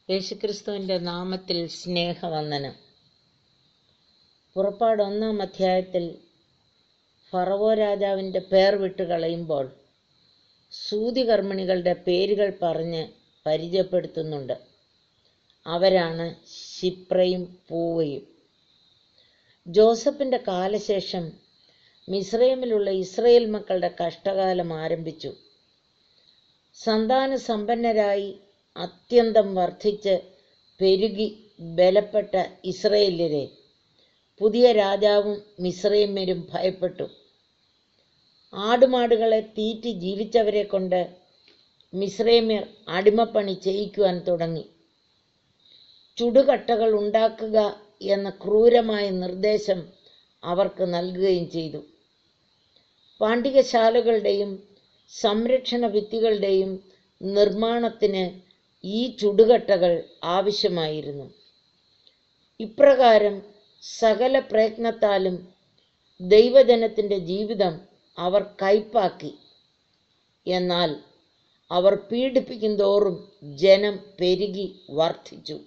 യേശുക്രിസ്തുവിൻ്റെ നാമത്തിൽ സ്നേഹവന്ദനം പുറപ്പാട് ഒന്നാം അധ്യായത്തിൽ ഫറവോ രാജാവിൻ്റെ പേർ വിട്ട് കളയുമ്പോൾ സൂതികർമ്മിണികളുടെ പേരുകൾ പറഞ്ഞ് പരിചയപ്പെടുത്തുന്നുണ്ട് അവരാണ് ശിപ്രയും പൂവയും ജോസഫിൻ്റെ കാലശേഷം മിസ്രൈമിലുള്ള ഇസ്രയേൽ മക്കളുടെ കഷ്ടകാലം ആരംഭിച്ചു സന്താന സമ്പന്നരായി അത്യന്തം വർദ്ധിച്ച് പെരുകി ബലപ്പെട്ട ഇസ്രയേല്യരെ പുതിയ രാജാവും മിസ്രൈമ്യരും ഭയപ്പെട്ടു ആടുമാടുകളെ തീറ്റി ജീവിച്ചവരെ കൊണ്ട് മിസ്രൈമ്യർ അടിമപ്പണി ചെയ്യിക്കുവാൻ തുടങ്ങി ചുടുകട്ടകൾ ഉണ്ടാക്കുക എന്ന ക്രൂരമായ നിർദ്ദേശം അവർക്ക് നൽകുകയും ചെയ്തു പാണ്ഡികശാലകളുടെയും സംരക്ഷണ ഭിത്തികളുടെയും നിർമ്മാണത്തിന് ഈ ചുടുകട്ടകൾ ആവശ്യമായിരുന്നു ഇപ്രകാരം സകല പ്രയത്നത്താലും ദൈവജനത്തിൻ്റെ ജീവിതം അവർ കൈപ്പാക്കി എന്നാൽ അവർ പീഡിപ്പിക്കും തോറും ജനം പെരുകി വർദ്ധിച്ചു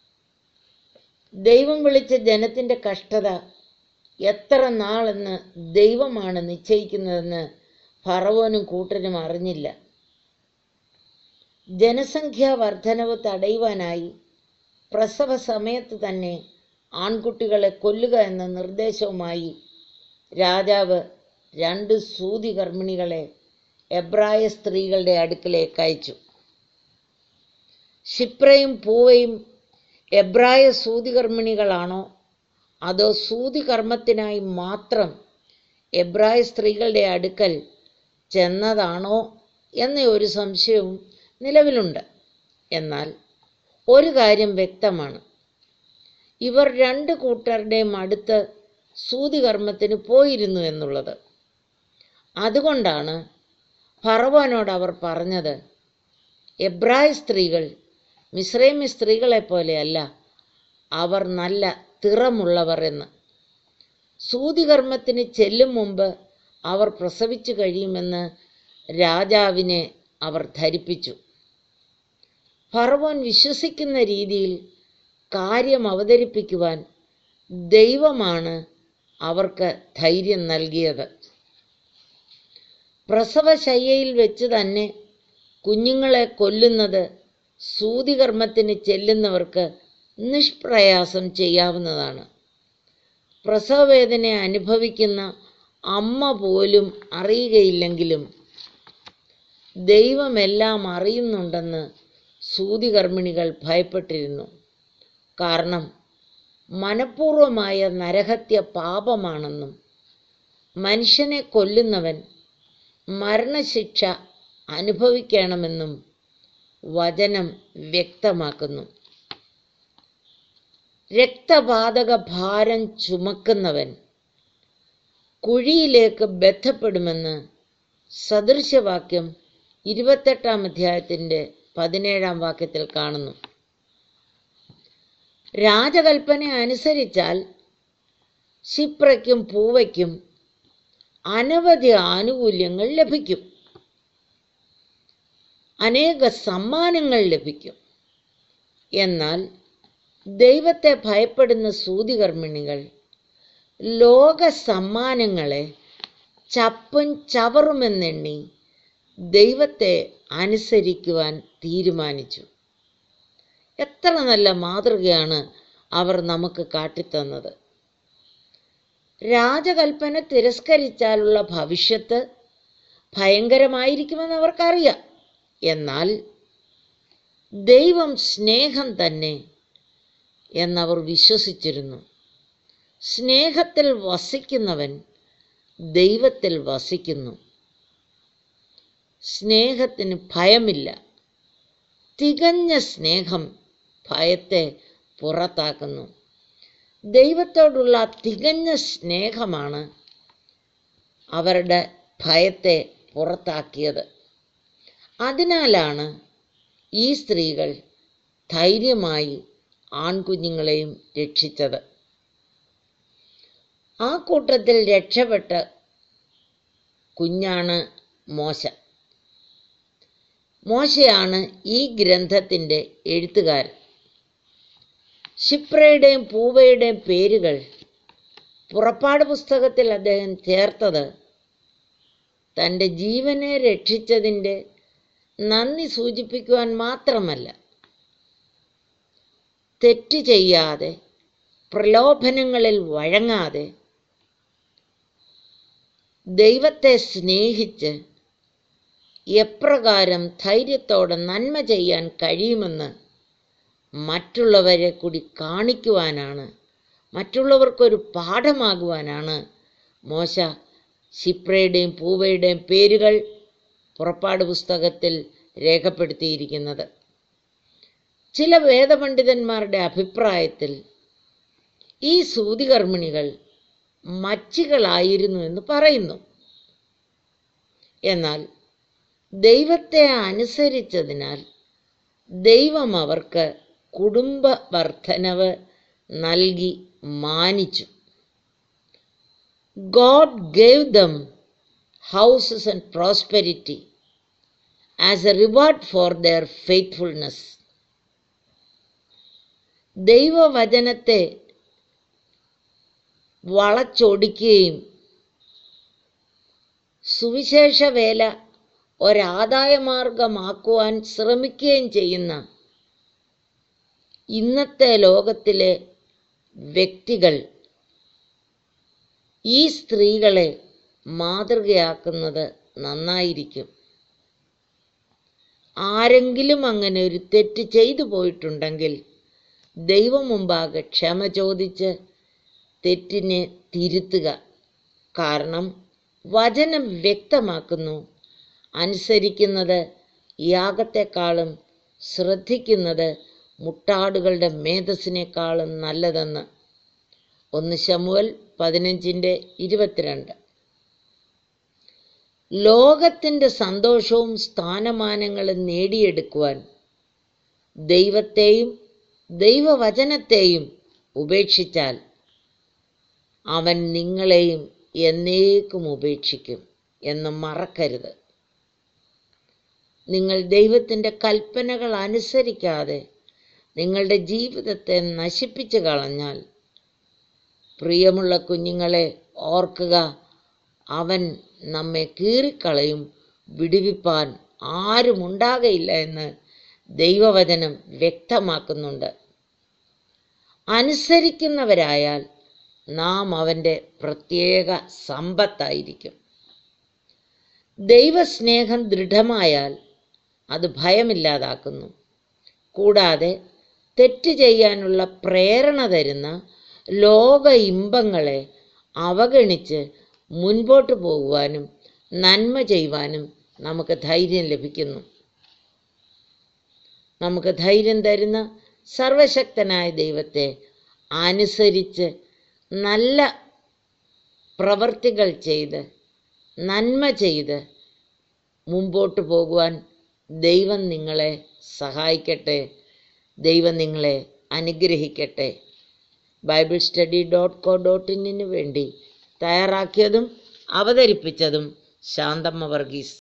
ദൈവം വിളിച്ച ജനത്തിൻ്റെ കഷ്ടത എത്ര നാളെന്ന് ദൈവമാണ് നിശ്ചയിക്കുന്നതെന്ന് ഫറവോനും കൂട്ടരും അറിഞ്ഞില്ല ജനസംഖ്യാ വർധനവ് തടയുവാനായി പ്രസവ സമയത്ത് തന്നെ ആൺകുട്ടികളെ കൊല്ലുക എന്ന നിർദ്ദേശവുമായി രാജാവ് രണ്ട് സൂതി കർമ്മിണികളെ എബ്രായ സ്ത്രീകളുടെ അടുക്കിലേക്ക് അയച്ചു ക്ഷിപ്രയും പൂവയും എബ്രായ സൂതികർമ്മിണികളാണോ അതോ സൂതികർമ്മത്തിനായി മാത്രം എബ്രായ സ്ത്രീകളുടെ അടുക്കൽ ചെന്നതാണോ എന്ന ഒരു സംശയവും നിലവിലുണ്ട് എന്നാൽ ഒരു കാര്യം വ്യക്തമാണ് ഇവർ രണ്ട് കൂട്ടരുടെയും അടുത്ത് സൂതികർമ്മത്തിന് പോയിരുന്നു എന്നുള്ളത് അതുകൊണ്ടാണ് ഫറവോനോട് അവർ പറഞ്ഞത് എബ്രായ സ്ത്രീകൾ മിശ്രൈമി സ്ത്രീകളെ പോലെയല്ല അവർ നല്ല തിറമുള്ളവർ എന്ന് സൂതികർമ്മത്തിന് ചെല്ലും മുമ്പ് അവർ പ്രസവിച്ചു കഴിയുമെന്ന് രാജാവിനെ അവർ ധരിപ്പിച്ചു ഫറവോൻ വിശ്വസിക്കുന്ന രീതിയിൽ കാര്യം അവതരിപ്പിക്കുവാൻ ദൈവമാണ് അവർക്ക് ധൈര്യം നൽകിയത് പ്രസവശയ്യയിൽ വെച്ച് തന്നെ കുഞ്ഞുങ്ങളെ കൊല്ലുന്നത് സൂതികർമ്മത്തിന് ചെല്ലുന്നവർക്ക് നിഷ്പ്രയാസം ചെയ്യാവുന്നതാണ് പ്രസവവേദന അനുഭവിക്കുന്ന അമ്മ പോലും അറിയുകയില്ലെങ്കിലും ദൈവമെല്ലാം അറിയുന്നുണ്ടെന്ന് സൂതികർമ്മിണികൾ ഭയപ്പെട്ടിരുന്നു കാരണം മനഃപൂർവമായ നരഹത്യ പാപമാണെന്നും മനുഷ്യനെ കൊല്ലുന്നവൻ മരണശിക്ഷ അനുഭവിക്കണമെന്നും വചനം വ്യക്തമാക്കുന്നു രക്തപാതക ഭാരം ചുമക്കുന്നവൻ കുഴിയിലേക്ക് ബന്ധപ്പെടുമെന്ന് സദൃശവാക്യം ഇരുപത്തെട്ടാം അധ്യായത്തിൻ്റെ പതിനേഴാം വാക്യത്തിൽ കാണുന്നു രാജകൽപ്പന അനുസരിച്ചാൽ ക്ഷിപ്രയ്ക്കും പൂവയ്ക്കും അനവധി ആനുകൂല്യങ്ങൾ ലഭിക്കും അനേക സമ്മാനങ്ങൾ ലഭിക്കും എന്നാൽ ദൈവത്തെ ഭയപ്പെടുന്ന സൂതികർമ്മിണികൾ ലോക സമ്മാനങ്ങളെ ചപ്പും ചവറുമെന്നെണ്ണി ദൈവത്തെ അനുസരിക്കുവാൻ തീരുമാനിച്ചു എത്ര നല്ല മാതൃകയാണ് അവർ നമുക്ക് കാട്ടിത്തന്നത് രാജകൽപ്പന തിരസ്കരിച്ചാലുള്ള ഭവിഷ്യത്ത് ഭയങ്കരമായിരിക്കുമെന്ന് അവർക്കറിയാം എന്നാൽ ദൈവം സ്നേഹം തന്നെ എന്നവർ വിശ്വസിച്ചിരുന്നു സ്നേഹത്തിൽ വസിക്കുന്നവൻ ദൈവത്തിൽ വസിക്കുന്നു സ്നേഹത്തിന് ഭയമില്ല തികഞ്ഞ സ്നേഹം ഭയത്തെ പുറത്താക്കുന്നു ദൈവത്തോടുള്ള തികഞ്ഞ സ്നേഹമാണ് അവരുടെ ഭയത്തെ പുറത്താക്കിയത് അതിനാലാണ് ഈ സ്ത്രീകൾ ധൈര്യമായി ആൺകുഞ്ഞുങ്ങളെയും രക്ഷിച്ചത് ആ കൂട്ടത്തിൽ രക്ഷപ്പെട്ട കുഞ്ഞാണ് മോശ മോശയാണ് ഈ ഗ്രന്ഥത്തിൻ്റെ എഴുത്തുകാരൻ ക്ഷിപ്രയുടെയും പൂവയുടെയും പേരുകൾ പുറപ്പാട് പുസ്തകത്തിൽ അദ്ദേഹം ചേർത്തത് തൻ്റെ ജീവനെ രക്ഷിച്ചതിൻ്റെ നന്ദി സൂചിപ്പിക്കുവാൻ മാത്രമല്ല തെറ്റ് ചെയ്യാതെ പ്രലോഭനങ്ങളിൽ വഴങ്ങാതെ ദൈവത്തെ സ്നേഹിച്ച് എപ്രകാരം ധൈര്യത്തോടെ നന്മ ചെയ്യാൻ കഴിയുമെന്ന് മറ്റുള്ളവരെ കൂടി കാണിക്കുവാനാണ് മറ്റുള്ളവർക്കൊരു പാഠമാകുവാനാണ് മോശ ശിപ്രയുടെയും പൂവയുടെയും പേരുകൾ പുറപ്പാട് പുസ്തകത്തിൽ രേഖപ്പെടുത്തിയിരിക്കുന്നത് ചില വേദപണ്ഡിതന്മാരുടെ അഭിപ്രായത്തിൽ ഈ സൂതികർമ്മിണികൾ മച്ചികളായിരുന്നു എന്ന് പറയുന്നു എന്നാൽ ദൈവത്തെ അനുസരിച്ചതിനാൽ ദൈവം അവർക്ക് കുടുംബ വർധനവ് നൽകി മാനിച്ചു God gave them houses and prosperity as a reward for their faithfulness ദൈവവചനത്തെ വളച്ചൊടിക്കുകയും സുവിശേഷ വേല ഒരാദായമാർഗമാക്കുവാൻ ശ്രമിക്കുകയും ചെയ്യുന്ന ഇന്നത്തെ ലോകത്തിലെ വ്യക്തികൾ ഈ സ്ത്രീകളെ മാതൃകയാക്കുന്നത് നന്നായിരിക്കും ആരെങ്കിലും അങ്ങനെ ഒരു തെറ്റ് ചെയ്തു പോയിട്ടുണ്ടെങ്കിൽ ദൈവം മുമ്പാകെ ക്ഷമ ചോദിച്ച് തെറ്റിനെ തിരുത്തുക കാരണം വചനം വ്യക്തമാക്കുന്നു അനുസരിക്കുന്നത് യാഗത്തെക്കാളും ശ്രദ്ധിക്കുന്നത് മുട്ടാടുകളുടെ മേധസ്സിനേക്കാളും നല്ലതെന്ന് ഒന്ന് ശമുവൽ പതിനഞ്ചിൻ്റെ ഇരുപത്തിരണ്ട് ലോകത്തിൻ്റെ സന്തോഷവും സ്ഥാനമാനങ്ങളും നേടിയെടുക്കുവാൻ ദൈവത്തെയും ദൈവവചനത്തെയും ഉപേക്ഷിച്ചാൽ അവൻ നിങ്ങളെയും എന്നേക്കും ഉപേക്ഷിക്കും എന്ന് മറക്കരുത് നിങ്ങൾ ദൈവത്തിൻ്റെ കൽപ്പനകൾ അനുസരിക്കാതെ നിങ്ങളുടെ ജീവിതത്തെ നശിപ്പിച്ചു കളഞ്ഞാൽ പ്രിയമുള്ള കുഞ്ഞുങ്ങളെ ഓർക്കുക അവൻ നമ്മെ കീറിക്കളയും വിടുവിപ്പാൻ ആരുമുണ്ടാകയില്ല എന്ന് ദൈവവചനം വ്യക്തമാക്കുന്നുണ്ട് അനുസരിക്കുന്നവരായാൽ നാം അവൻ്റെ പ്രത്യേക സമ്പത്തായിരിക്കും ദൈവസ്നേഹം ദൃഢമായാൽ അത് ഭയമില്ലാതാക്കുന്നു കൂടാതെ തെറ്റ് ചെയ്യാനുള്ള പ്രേരണ തരുന്ന ലോക ഇമ്പങ്ങളെ അവഗണിച്ച് മുൻപോട്ട് പോകുവാനും നന്മ ചെയ്യുവാനും നമുക്ക് ധൈര്യം ലഭിക്കുന്നു നമുക്ക് ധൈര്യം തരുന്ന സർവശക്തനായ ദൈവത്തെ അനുസരിച്ച് നല്ല പ്രവർത്തികൾ ചെയ്ത് നന്മ ചെയ്ത് മുമ്പോട്ട് പോകുവാൻ ദൈവം നിങ്ങളെ സഹായിക്കട്ടെ ദൈവം നിങ്ങളെ അനുഗ്രഹിക്കട്ടെ Bible study dot co dot ഇന്നിന് വേണ്ടി തയ്യാറാക്കിയതും അവതരിപ്പിച്ചതും ശാന്തമ്മ വർഗീസ്